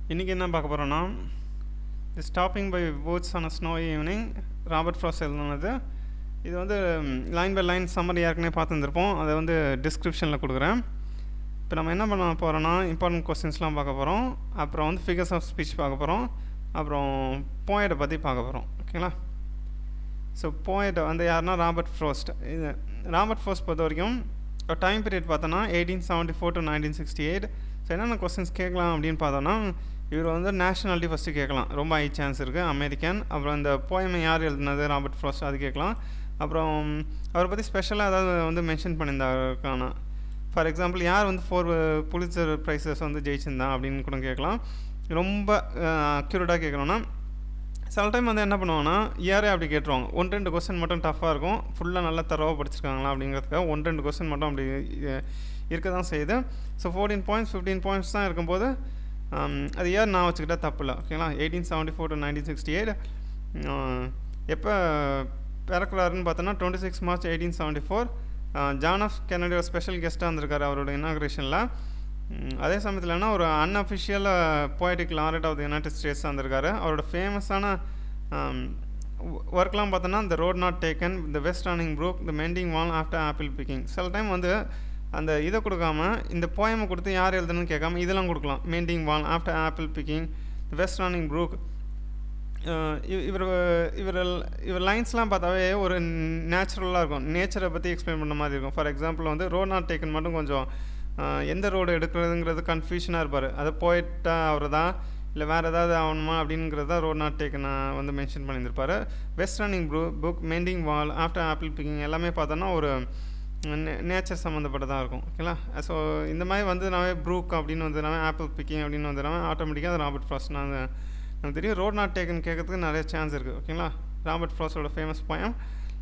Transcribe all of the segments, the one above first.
இன்றைக்கி என்ன பார்க்க போகிறோன்னா stopping by woods on a snow evening Robert Frost எழுதுனது இது வந்து லைன் பை லைன் சம்மரி ஏற்கனவே பார்த்துருந்துருப்போம் அதை வந்து டிஸ்கிரிப்ஷனில் கொடுக்குறேன் இப்போ நம்ம என்ன பண்ண போகிறோன்னா இம்பார்ட்டன்ட் கொஸ்டின்ஸ்லாம் பார்க்க போகிறோம் அப்புறம் வந்து ஃபிகர்ஸ் ஆஃப் ஸ்பீச் பார்க்க போகிறோம் அப்புறம் போயட்டை பற்றி பார்க்க போகிறோம் ஓகேங்களா ஸோ போயட் வந்து யாருன்னா ராபர்ட் ஃப்ரோஸ்ட் இது ராபர்ட் ஃப்ரோஸ்ட் பொறுத்த வரைக்கும் டைம் பீரியட் பார்த்தோன்னா eighteen seventy four to nineteen sixty eight so என்னென்ன கொஸ்டின்ஸ் கேட்கலாம் அப்படின்னு பார்த்தோன்னா இவர் வந்து நேஷனாலிட்டி ஃபஸ்ட்டு கேட்கலாம் ரொம்ப ஹை சான்ஸ் இருக்குது அமெரிக்கன் அப்புறம் இந்த போயமை யார் எழுதுனது ராபர்ட் ஃப்ரோஸ்ட் அது கேட்கலாம் அப்புறம் அவரை பற்றி ஸ்பெஷலாக ஏதாவது வந்து மென்ஷன் பண்ணியிருந்தாருக்கான ஃபார் எக்ஸாம்பிள் யார் வந்து ஃபோர் புலிச்சர் ப்ரைஸஸ் வந்து ஜெயிச்சிருந்தா அப்படின்னு கூட கேட்கலாம் ரொம்ப அக்யூரேட்டாக கேட்கணும்னா சில டைம் வந்து என்ன பண்ணுவாங்கன்னா இயரே அப்படி கேட்டுருவாங்க ஒன்று ரெண்டு கொஸ்டின் மட்டும் டஃப்பாக இருக்கும் ஃபுல்லாக நல்லா தரவாக படிச்சிருக்காங்களா அப்படிங்கிறதுக்காக ஒன்று ரெண்டு கொஸ்டின் மட்டும் அப்படி இருக்க தான் செய்யுது so fourteen points fifteen points தான் இருக்கும்போது அது இயர் நான் வச்சுக்கிட்டா தப்பு இல்லை ஓகேங்களா eighteen seventy four to nineteen sixty eight எப்போ பிறக்கிறாருன்னு பார்த்தோன்னா twenty six March eighteen seventy four John F Kennedy ஒரு ஸ்பெஷல் கெஸ்ட்டாக இருந்திருக்காரு அவரோட இனாக்ரேஷனில் அதே சமயத்தில் என்ன ஒரு unofficial poetic laureate of the United States வந்திருக்காரு அவரோட ஃபேமஸான ஒர்க்லாம் பார்த்தோன்னா இந்த road not taken the west running brook the mending wall after apple picking சில டைம் வந்து அந்த இதை கொடுக்காம இந்த போயமை கொடுத்து யார் எழுதுன்னு கேட்காம இதெல்லாம் கொடுக்கலாம் mending wall after apple picking the west running brook இவர் இவர் இவர் லைன்ஸ்லாம் பார்த்தாவே ஒரு நேச்சுரலாக இருக்கும் நேச்சரை பற்றி எக்ஸ்பிளைன் பண்ண மாதிரி இருக்கும் ஃபார் எக்ஸாம்பிள் வந்து ரோட் நாட் டேக்கன் மட்டும் கொஞ்சம் எந்த ரோடு எடுக்கிறதுங்கிறது கன்ஃபியூஷனாக இருப்பார் அதை போயிட்டா அவர் தான் இல்லை வேறு ஏதாவது ஆகணுமா அப்படிங்கிறது தான் ரோட் நாட் டேக்கன் வந்து மென்ஷன் பண்ணியிருப்பார் west running brook mending wall after apple picking எல்லாமே பார்த்தோன்னா ஒரு நேச்சர் சம்மந்தப்பட்டதாக இருக்கும் ஓகேங்களா ஸோ இந்த மாதிரி வந்து நாவே ப்ரூக் அப்படின்னு வந்து ஆப்பிள் பிக்கிங் அப்படின்னு வந்து ஆட்டோமேட்டிக்காக அது ராபர்ட் ஃப்ராஸ்ட் நான் நமக்கு தெரியும் ரோட் நாட் டேக்கன் கேட்கறதுக்கு நிறைய சான்ஸ் இருக்குது ஓகேங்களா ராபர்ட் ஃப்ராஸோட ஃபேமஸ் பயம்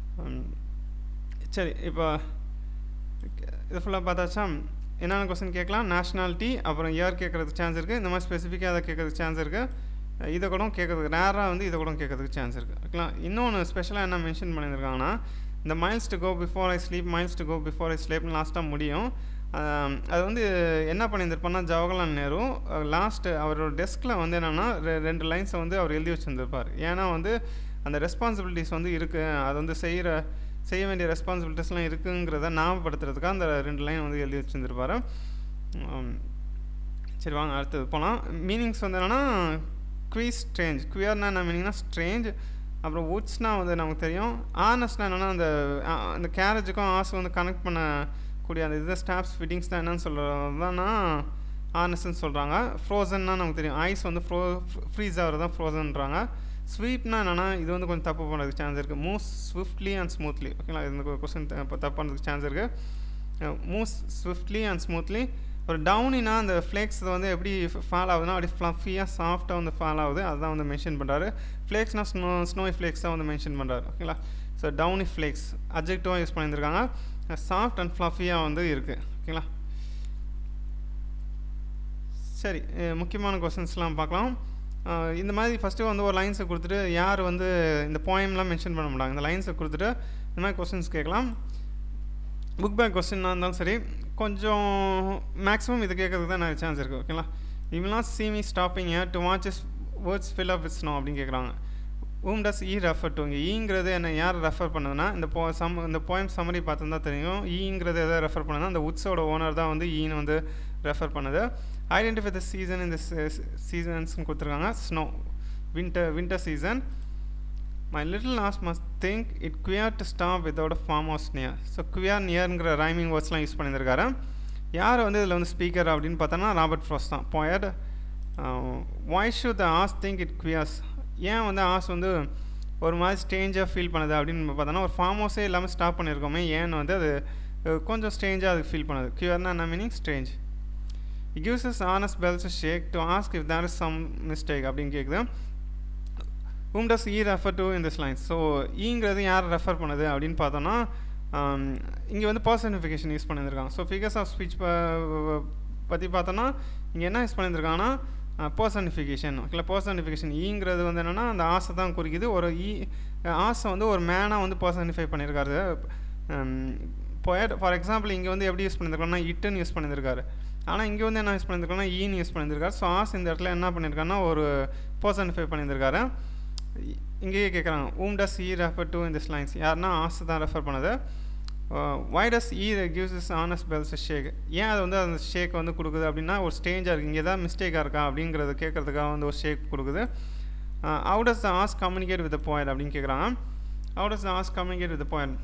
சரி இப்போ இது ஃபுல்லாக பார்த்தாச்சா என்னென்ன கொஸ்டின் கேட்கலாம் நேஷ்னாலிட்டி அப்புறம் இயர் கேட்குறதுக்கு சான்ஸ் இருக்குது இந்த மாதிரி ஸ்பெசிஃபிக்காக அதை கேட்குறதுக்கு சான்ஸ் இருக்குது இதை கூட கேட்குறதுக்கு ரேராக வந்து இதை கூட கேட்குறதுக்கு சான்ஸ் இருக்குது ஓகேங்களா இன்னொன்று ஸ்பெஷலாக என்ன மென்ஷன் பண்ணியிருக்காங்கன்னா இந்த miles to go before I sleep miles to go before I ஸ்லீப்னு லாஸ்ட்டாக முடியும் அது வந்து என்ன பண்ணியிருந்திருப்பார்னா ஜவஹர்லால் நேரு லாஸ்ட்டு அவரோட டெஸ்கில் வந்து என்னென்னா ரெண்டு லைன்ஸை வந்து அவர் எழுதி வச்சுருந்துருப்பார் ஏன்னா வந்து அந்த ரெஸ்பான்சிபிலிட்டிஸ் வந்து இருக்குது அது வந்து செய்கிற செய்ய வேண்டிய ரெஸ்பான்சிபிலிட்டிஸ்லாம் இருக்குங்கிறத ஞாபகப்படுத்துறதுக்காக அந்த ரெண்டு லைன் வந்து எழுதி வச்சுருந்துருப்பார் சரி வாங்க அடுத்தது போகலாம் மீனிங்ஸ் வந்து என்னென்னா குவீஸ் ஸ்ட்ரேஞ்ச் குவியர்னா என்ன மீனிங்னா ஸ்ட்ரேஞ்ச் அப்புறம் வுட்ஸ்னால் வந்து நமக்கு தெரியும் ஆனஸ்ட்னா என்னென்னா அந்த அந்த கேரேஜுக்கும் ஆஸ் வந்து கனெக்ட் பண்ணக்கூடிய அந்த இது ஸ்டாப்ஸ் ஃபிட்டிங்ஸ் தான் என்னன்னு சொல்கிறதுனா ஆனஸ்ட்னு சொல்கிறாங்க ஃப்ரோசன்னா நமக்கு தெரியும் ஐஸ் வந்து ஃப்ரோ ஃப்ரீஸ் ஆகிறது தான் ஃப்ரோசன்றாங்க ஸ்வீப்னா என்னென்னா இது வந்து கொஞ்சம் தப்பு பண்ணுறதுக்கு சான்ஸ் இருக்குது மூவ் ஸ்விஃப்ட்லி அண்ட் ஸ்மூத்லி ஓகேங்களா இந்த கொஸ்டின் இப்போ தப்பு பண்ணுறதுக்கு சான்ஸ் இருக்குது மூவ் ஸ்விஃப்ட்லி அண்ட் ஸ்மூத்லி ஒரு டவுனினா அந்த ஃப்ளேக்ஸ் வந்து எப்படி ஃபால் ஆகுதுன்னா அப்படி ஃப்ளஃபியாக சாஃப்டாக வந்து ஃபால் ஆகுது அதுதான் வந்து மென்ஷன் பண்ணுறாரு ஃப்ளேக்ஸ்னால் ஸ்னோ ஸ்னோய் ஃப்ளேக்ஸ் தான் வந்து மென்ஷன் பண்ணுறாரு ஓகேங்களா ஸோ டவுனி ஃப்ளேக்ஸ் அப்ஜெக்டிவாக யூஸ் பண்ணியிருக்காங்க சாஃப்ட் அண்ட் ஃப்ளஃபியாக வந்து இருக்குது ஓகேங்களா சரி முக்கியமான கொஸ்டின்ஸ்லாம் பார்க்கலாம் இந்த மாதிரி ஃபஸ்ட்டு வந்து ஒரு லைன்ஸை கொடுத்துட்டு யார் வந்து இந்த போயம்லாம் மென்ஷன் பண்ண மாட்டாங்க இந்த லைன்ஸை கொடுத்துட்டு இந்த மாதிரி கொஸ்டின்ஸ் கேட்கலாம் புக் பேக் கொஸ்டின்னாக இருந்தாலும் சரி கொஞ்சம் மேக்ஸிமம் இது கேட்கறதுக்கு தான் நிறைய சான்ஸ் இருக்குது ஓகேங்களா இவெல்லாம் see me stopping to watch his woods fill up with snow அப்படின்னு கேட்குறாங்க whom does he refer to இங்கே ஈங்கிறது என்ன யார் ரெஃபர் பண்ணுதுன்னா இந்த போ சம் இந்த போயம் சம்மரி பார்த்துருந்தா தெரியும் ஈங்கிறது எதை ரெஃபர் பண்ணுதுன்னா அந்த உட்ஸோட ஓனர் தான் வந்து ஈன்னு வந்து ரெஃபர் பண்ணுது ஐடென்டிஃபை த சீசன் இந்த சீசன்ஸ்னு கொடுத்துருக்காங்க snow winter winter season my little horse must think it queer to stop without a farm of near so queer நியருங்கிற ரைமிங் வேர்ட்ஸ்லாம் யூஸ் பண்ணியிருக்காரு யார் வந்து இதில் வந்து ஸ்பீக்கர் அப்படின்னு பார்த்தோன்னா ராபர்ட் ஃப்ராஸ் தான் poet why should the horse think it queers ஏன் வந்து ஆஸ் வந்து ஒரு மாதிரி ஸ்டேஞ்சாக ஃபீல் பண்ணுது அப்படின்னு பார்த்தோன்னா ஒரு ஃபார்ம் ஹவுஸே இல்லாமல் ஸ்டாப் பண்ணியிருக்கோமே ஏன்னு வந்து அது கொஞ்சம் ஸ்டேஞ்சாக அதுக்கு ஃபீல் பண்ணுது கியூர்னா என்ன meaning strange it gives his ஆனஸ்ட் bells shake to ask if there is some mistake அப்படின்னு கேட்குது whom does he refer to in this lines so ஈங்கிறது யார் ரெஃபர் பண்ணுது அப்படின்னு பார்த்தோன்னா இங்கே வந்து பர்சனிஃபிகேஷன் யூஸ் பண்ணியிருக்காங்க ஸோ ஃபிகர்ஸ் ஆஃப் ஸ்பீச் பற்றி பார்த்தோன்னா இங்கே என்ன யூஸ் பண்ணியிருக்காங்கன்னா பர்சனிஃபிகேஷன் ஓகேங்களா பர்சனிஃபிகேஷன் ஈங்கிறது வந்து என்னென்னா அந்த ஆசை தான் குறிக்குது ஒரு ஈ ஆசை வந்து ஒரு மேனாக வந்து பர்சனிஃபை பண்ணியிருக்காரு போயட் ஃபார் எக்ஸாம்பிள் இங்கே வந்து எப்படி யூஸ் பண்ணியிருக்காருன்னா இட்டுன்னு யூஸ் பண்ணியிருக்காரு ஆனால் இங்கே வந்து என்ன யூஸ் பண்ணியிருக்காருன்னா ஈன்னு யூஸ் பண்ணியிருக்காரு ஸோ ஆஸ் இந்த இடத்துல என்ன பண்ணியிருக்காருன்னா ஒரு பர்சனிஃபை பண்ணியிருக்காரு இங்கேயே கேட்குறாங்க whom does he refer to இந்த லைன்ஸ் யாருன்னா ஆஸ் தான் ரெஃபர் பண்ணுது வைடஸ் ஈ கிவ்ஸ் இஸ் ஆனஸ்ட் பெல்ஸ் ஷேக் ஏன் அது வந்து அந்த ஷேக் வந்து கொடுக்குது அப்படின்னா ஒரு ஸ்டேஞ்சாக இருக்குது இங்கே தான் மிஸ்டேக்காக இருக்கா அப்படிங்கிறத கேட்குறதுக்காக வந்து ஒரு ஷேக் கொடுக்குது how does the horse communicate with point அப்படின்னு கேட்குறாங்க how does the horse communicate with point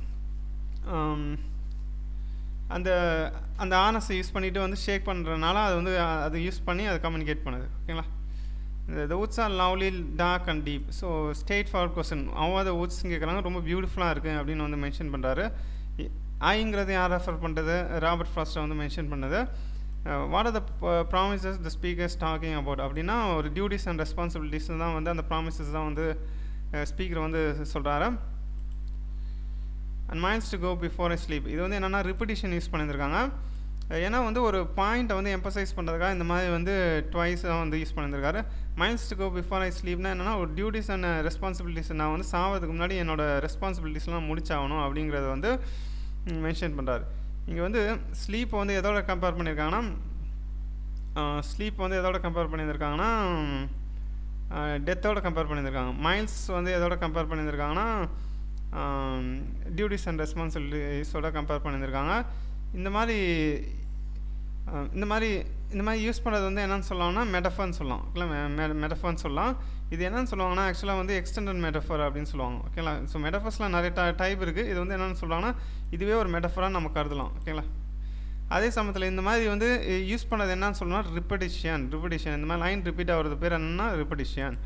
அந்த அந்த ஆனஸை யூஸ் பண்ணிவிட்டு வந்து ஷேக் பண்ணுறதுனால அது வந்து அதை யூஸ் பண்ணி அதை கம்யூனிகேட் பண்ணுது ஓகேங்களா இந்த the woods are lovely dark and deep so straightforward question அவன் அதை உட்ஸ்ன்னு கேட்குறாங்க ரொம்ப பியூட்டிஃபுல்லாக இருக்குது அப்படின்னு வந்து மென்ஷன் பண்ணுறாரு ஐங்கிறது யார் ரெஃபர் பண்ணுறது ராபர்ட் ஃபாஸ்ட்டை வந்து மென்ஷன் பண்ணது what are the promises the speaker's talking about அப்படின்னா ஒரு டியூட்டிஸ் அண்ட் ரெஸ்பான்சிபிலிட்டிஸ் தான் வந்து அந்த ப்ராமிசஸ் தான் வந்து ஸ்பீக்கர் வந்து சொல்கிறாரு and miles to go before I sleep இது வந்து என்னென்னா ரிப்பிட்டிஷன் யூஸ் பண்ணியிருக்காங்க ஏன்னா வந்து ஒரு பாயிண்ட்டை வந்து எம்பசைஸ் பண்ணுறதுக்காக இந்த மாதிரி வந்து ட்வைஸ் வந்து யூஸ் பண்ணியிருக்காரு miles to go before I ஸ்லீப்னா என்னென்னா ஒரு டியூட்டிஸ் அண்ட் ரெஸ்பான்சிபிலிட்டிஸ் நான் வந்து சாவதுக்கு முன்னாடி என்னோடய ரெஸ்பான்சிபிலிட்டிஸ்லாம் முடிச்சாகணும் அப்படிங்கிறத வந்து மென்ஷன் பண்ணுறாரு இங்கே வந்து ஸ்லீப் வந்து எதோட கம்பேர் பண்ணியிருக்காங்கன்னா ஸ்லீப் வந்து எதோட கம்பேர் பண்ணியிருக்காங்கன்னா டெத்தோட கம்பேர் பண்ணியிருக்காங்க மைல்ஸ் வந்து எதோட கம்பேர் பண்ணியிருக்காங்கன்னா டியூட்டிஸ் அண்ட் ரெஸ்பான்சிபிலிட்டிஸோட கம்பேர் பண்ணியிருக்காங்க இந்த மாதிரி இந்த மாதிரி இந்த மாதிரி யூஸ் பண்ணுறது வந்து என்னென்னு சொல்லலாம்னா மெட்டஃபர்னு சொல்லலாம் ஓகேங்களா மெ மெட்டஃபர்னு சொல்லலாம் இது என்னென்னு சொல்லுவாங்கன்னா ஆக்சுவலாக வந்து எக்ஸ்டெண்டட் மெட்டஃபர் அப்படின்னு சொல்லுவாங்க ஓகேங்களா ஸோ மெட்டஃபர்ஸ்லாம் நிறைய ட டைப் இருக்குது இது வந்து என்னென்னு சொல்லுவாங்கன்னா இதுவே ஒரு மெட்டஃபராக நம்ம கருதலாம் ஓகேங்களா அதே சமயத்தில் இந்த மாதிரி வந்து யூஸ் பண்ணது என்னன்னு சொல்லணும்னா ரிப்படிஷன் ரிப்படிஷன் இந்த மாதிரி லைன் ரிப்பீட் ஆகிறது பேர் என்னென்னா ரிப்படிஷன்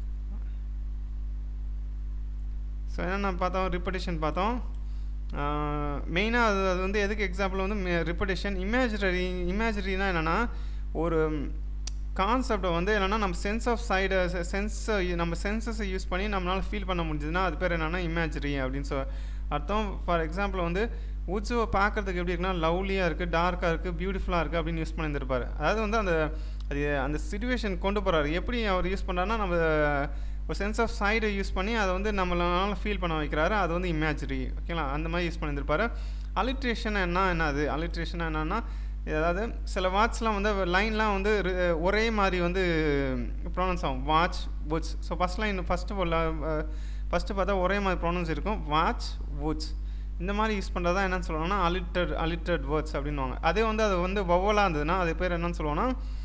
ஸோ என்னென்ன பார்த்தோம் ரிப்படிஷன் பார்த்தோம் மெயினாக அது அது வந்து எதுக்கு எக்ஸாம்பிள் வந்து ரிப்படிஷன் இமேஜினரி இமேஜினரினா என்னென்னா ஒரு கான்செப்டை வந்து என்னென்னா நம்ம சென்ஸ் ஆஃப் சைடு சென்ஸ் நம்ம சென்சஸை யூஸ் பண்ணி நம்மளால் ஃபீல் பண்ண முடிஞ்சதுன்னா அது பேர் என்னென்னா இமேஜரி அப்படின்னு சொல் அர்த்தம் ஃபார் எக்ஸாம்பிள் வந்து உட்ஸுவை பார்க்குறதுக்கு எப்படி இருக்குன்னா லவ்லியாக இருக்குது டார்க்காக இருக்குது பியூட்டிஃபுல்லாக இருக்குது அப்படின்னு யூஸ் பண்ணியிருந்திருப்பார் அதாவது வந்து அந்த அது அந்த சுச்சுவேஷன் கொண்டு போகிறாரு எப்படி அவர் யூஸ் பண்ணுறாருன்னா நம்ம ஒரு சென்ஸ் ஆஃப் சைடை யூஸ் பண்ணி அதை வந்து நம்மளால ஃபீல் பண்ண வைக்கிறாரு அது வந்து இமேஜரி ஓகேங்களா அந்த மாதிரி யூஸ் பண்ணியிருப்பாரு அலிட்ரேஷன் என்ன என்னது அலிட்ரேஷன் என்னன்னா அதாவது சில வாட்ச்லாம் வந்து லைன்லாம் வந்து ஒரே மாதிரி வந்து ப்ரொனவுன்ஸ் ஆகும் வாட்ச் புட்ஸ் so first line first first பார்த்தா ஒரே மாதிரி ப்ரொனவுன்ஸ் இருக்கும் வாட்ச் வுட்ஸ் இந்த மாதிரி யூஸ் பண்ணுறது தான் என்னென்னு சொல்லுவாங்கன்னா அலிட்டட் அலிட்டட் வேர்ட்ஸ் அப்படின்வாங்க அதே வந்து அது வந்து வவ்வலாக இருந்ததுன்னா அது பேர் என்னன்னு சொல்லுவோன்னா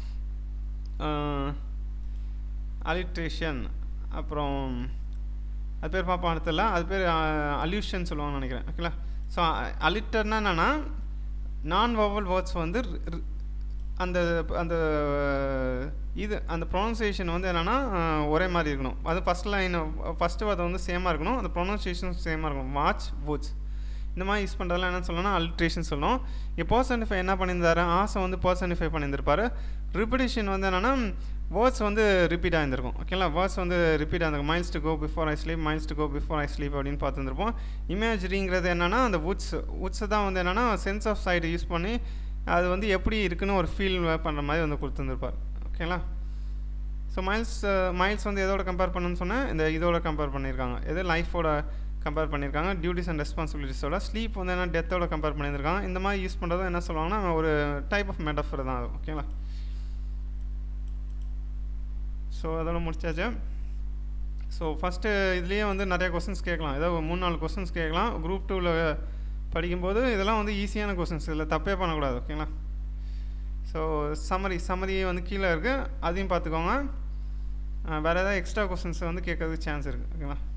அலிட்ரேஷன் அப்புறம் அது பேர் பார்ப்போம் அடுத்தல அது பேர் அல்யூஷன் சொல்லுவாங்கன்னு நினைக்கிறேன் ஓகேங்களா ஸோ அலிட்டர்னா என்னென்னா நான் வவல் வேர்ட்ஸ் வந்து அந்த அந்த இது அந்த ப்ரொனன்சியேஷன் வந்து என்னென்னா ஒரே மாதிரி இருக்கணும் அது ஃபஸ்ட் லைன் ஃபஸ்ட்டு அதை வந்து சேமாக இருக்கணும் அந்த ப்ரொனன்சியேஷன் சேமாக இருக்கணும் வாட்ச் வுட்ஸ் இந்த மாதிரி யூஸ் பண்ணுறதுலாம் என்ன சொல்லணும்னா அல்ட்ரேஷன் சொல்லணும் இப்போ பர்சனிஃபை என்ன பண்ணியிருந்தாரு ஆசை வந்து பர்சனிஃபை பண்ணியிருந்திருப்பாரு ரிப்பிடேஷன் வந்து என்னென்னா வேர்ட்ஸ் வந்து ரிப்பீட் ஆகிருந்திருக்கும் ஓகேங்களா வேர்ட்ஸ் வந்து ரிப்பீட் ஆகிருக்கும் miles to go before I sleep miles to go before I sleep அப்படின்னு பார்த்துருப்போம் இமேஜரிங்கிறது என்னென்னா அந்த வுட்ஸ் வுட்ஸ் தான் வந்து என்னென்னா சென்ஸ் ஆஃப் சைடு யூஸ் பண்ணி அது வந்து எப்படி இருக்குன்னு ஒரு ஃபீல் பண்ணுற மாதிரி வந்து கொடுத்துருந்துருப்பார் ஓகேங்களா ஸோ மைல்ஸ் மைல்ஸ் வந்து எதோட கம்பேர் பண்ணுன்னு சொன்னால் இந்த இதோட கம்பேர் பண்ணியிருக்காங்க எது லைஃபோட கம்பேர் பண்ணியிருக்காங்க டியூட்டிஸ் அண்ட் ரெஸ்பான்சிபிலிட்டிஸோட ஸ்லீப் வந்து என்ன டெத்தோட கம்பேர் பண்ணியிருக்காங்க இந்த மாதிரி யூஸ் பண்ணுறது என்ன சொல்லுவாங்கன்னா ஒரு டைப் ஆஃப் மெட்டஃபர் தான் அது ஓகேங்களா ஸோ அதோட முடிச்சாச்சு ஸோ ஃபஸ்ட்டு இதுலேயே வந்து நிறைய கொஸ்டின்ஸ் கேட்கலாம் ஏதோ மூணு நாலு கொஸ்டின்ஸ் கேட்கலாம் குரூப் டூவில் படிக்கும்போது இதெல்லாம் வந்து ஈஸியான கொஸ்டின்ஸ் இதில் தப்பே பண்ணக்கூடாது ஓகேங்களா ஸோ சம்மரி சம்மரி வந்து கீழே இருக்குது அதையும் பார்த்துக்கோங்க வேறு ஏதாவது எக்ஸ்ட்ரா கொஸ்டின்ஸ் வந்து கேட்கறதுக்கு சான்ஸ் இருக்குது ஓகேங்களா